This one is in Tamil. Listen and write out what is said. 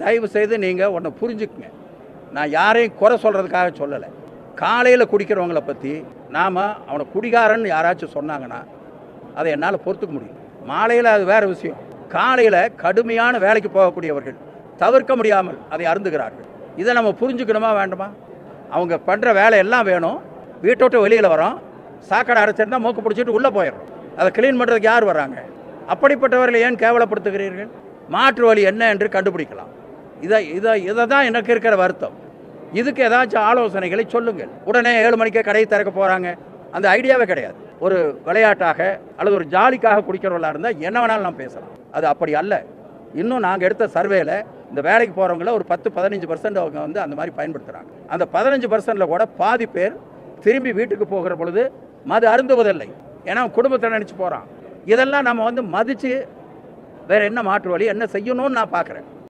தயவு செய்து நீங்கள் ஒன்று புரிஞ்சுக்குங்க நான் யாரையும் குறை சொல்கிறதுக்காக சொல்லலை காலையில் குடிக்கிறவங்கள பற்றி நாம் அவனை குடிகாரன் யாராச்சும் சொன்னாங்கன்னா அதை என்னால் பொறுத்துக்க முடியும் மாலையில் அது வேறு விஷயம் காலையில் கடுமையான வேலைக்கு போகக்கூடியவர்கள் தவிர்க்க முடியாமல் அதை அருந்துகிறார்கள் இதை நம்ம புரிஞ்சுக்கணுமா வேண்டுமா அவங்க பண்ணுற வேலை எல்லாம் வேணும் வீட்டை விட்டு வெளியில் வரோம் சாக்கடை அடைச்சிருந்தா மூக்கு பிடிச்சிட்டு உள்ளே போயிடும் அதை க்ளீன் பண்ணுறதுக்கு யார் வராங்க அப்படிப்பட்டவர்களை ஏன் கேவலப்படுத்துகிறீர்கள் மாற்று வழி என்ன என்று கண்டுபிடிக்கலாம் இதை இதை இதை தான் எனக்கு இருக்கிற வருத்தம் இதுக்கு ஏதாச்சும் ஆலோசனைகளை சொல்லுங்கள் உடனே ஏழு மணிக்கே கடையை திறக்க போகிறாங்க அந்த ஐடியாவே கிடையாது ஒரு விளையாட்டாக அல்லது ஒரு ஜாலிக்காக குடிக்கிறவர்களாக இருந்தால் என்ன வேணாலும் நான் பேசலாம் அது அப்படி அல்ல இன்னும் நாங்கள் எடுத்த சர்வேல இந்த வேலைக்கு போகிறவங்கள ஒரு பத்து பதினஞ்சு பர்சன்ட் அவங்க வந்து அந்த மாதிரி பயன்படுத்துகிறாங்க அந்த பதினஞ்சு பர்சன்டில் கூட பாதி பேர் திரும்பி வீட்டுக்கு போகிற பொழுது மது அருந்துவதில்லை ஏன்னா குடும்பத்தை நினச்சி போகிறான் இதெல்லாம் நம்ம வந்து மதித்து வேறு என்ன மாற்று வழி என்ன செய்யணும்னு நான் பார்க்குறேன்